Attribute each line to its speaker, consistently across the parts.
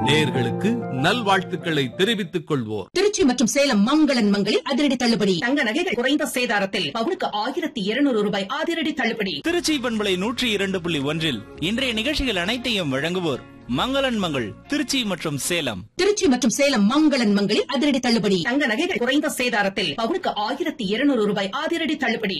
Speaker 1: நேர்களுக்கு நல்வாழ்த்துக்களை தெரிவித்துக் கொள்வோர்
Speaker 2: திருச்சி மற்றும் சேலம் மங்களன் மங்களில் அதிரடி தள்ளுபடி
Speaker 3: தங்க நகைகள் குறைந்த சேதாரத்தில் பவுனுக்கு ஆயிரத்தி இருநூறு ரூபாய் அதிரடி தள்ளுபடி
Speaker 4: திருச்சி பண்பலை நூற்றி இரண்டு புள்ளி ஒன்றில் இன்றைய நிகழ்ச்சிகள் அனைத்தையும் வழங்குவோர் மங்களன் மங்கள் திருச்சி மற்றும் சேலம்
Speaker 2: திருச்சி மற்றும் சேலம் மங்களன் மங்களில் அதிரடி தள்ளுபடி
Speaker 3: தங்க நகைகள் குறைந்த சேதாரத்தில் பவுனுக்கு ஆயிரத்தி இருநூறு ரூபாய் அதிரடி தள்ளுபடி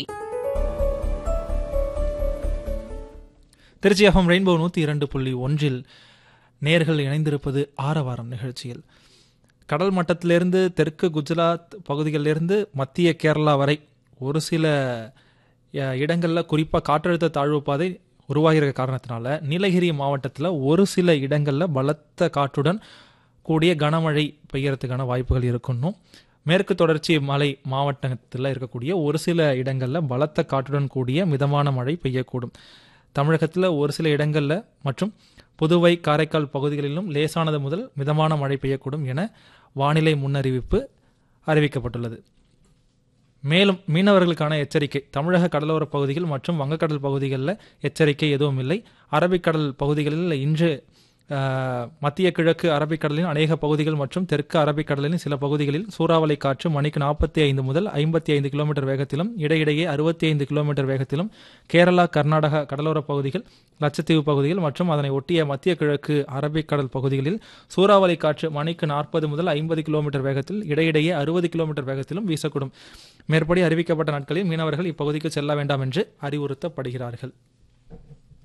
Speaker 5: திருச்சி எஃப்எம் ரெயின்போ நூற்றி இரண்டு புள்ளி ஒன்றில் நேர்கள் இணைந்திருப்பது ஆரவாரம் நிகழ்ச்சியில் கடல் மட்டத்திலிருந்து தெற்கு குஜராத் பகுதிகளிலிருந்து மத்திய கேரளா வரை ஒரு சில அஹ், இடங்கள்ல குறிப்பாக காற்றழுத்த தாழ்வு பாதை உருவாகிற காரணத்தினால நீலகிரி மாவட்டத்தில் ஒரு சில இடங்களில் பலத்த காற்றுடன் கூடிய கனமழை பெய்யறதுக்கான வாய்ப்புகள் இருக்கணும் மேற்கு தொடர்ச்சி மலை மாவட்டத்தில் இருக்கக்கூடிய ஒரு சில இடங்களில் பலத்த காற்றுடன் கூடிய மிதமான மழை பெய்யக்கூடும் தமிழகத்தில் ஒரு சில இடங்களில் மற்றும் புதுவை காரைக்கால் பகுதிகளிலும் லேசானது முதல் மிதமான மழை பெய்யக்கூடும் என வானிலை முன்னறிவிப்பு அறிவிக்கப்பட்டுள்ளது மேலும் மீனவர்களுக்கான எச்சரிக்கை தமிழக கடலோர பகுதிகள் மற்றும் வங்கக்கடல் பகுதிகளில் எச்சரிக்கை எதுவும் இல்லை அரபிக்கடல் பகுதிகளில் இன்று ஆஹ், மத்திய கிழக்கு அரபிக்கடலின் அநேக பகுதிகள் மற்றும் தெற்கு அரபிக்கடலின் சில பகுதிகளில் சூறாவளி காற்று மணிக்கு நாற்பத்தி ஐந்து முதல் ஐம்பத்தி ஐந்து கிலோமீட்டர் வேகத்திலும் இடையிடையே அறுபத்தி ஐந்து கிலோமீட்டர் வேகத்திலும் கேரளா கர்நாடகா கடலோர பகுதிகள் லட்சத்தீவு பகுதிகள் மற்றும் அதனை ஒட்டிய மத்திய கிழக்கு அரபிக்கடல் பகுதிகளில் சூறாவளி காற்று மணிக்கு நாற்பது முதல் ஐம்பது கிலோமீட்டர் வேகத்தில் இடையிடையே அறுபது கிலோமீட்டர் வேகத்திலும் வீசக்கூடும் மேற்படி அறிவிக்கப்பட்ட நாட்களில் மீனவர்கள் இப்பகுதிக்கு செல்ல வேண்டாம் என்று அறிவுறுத்தப்படுகிறார்கள்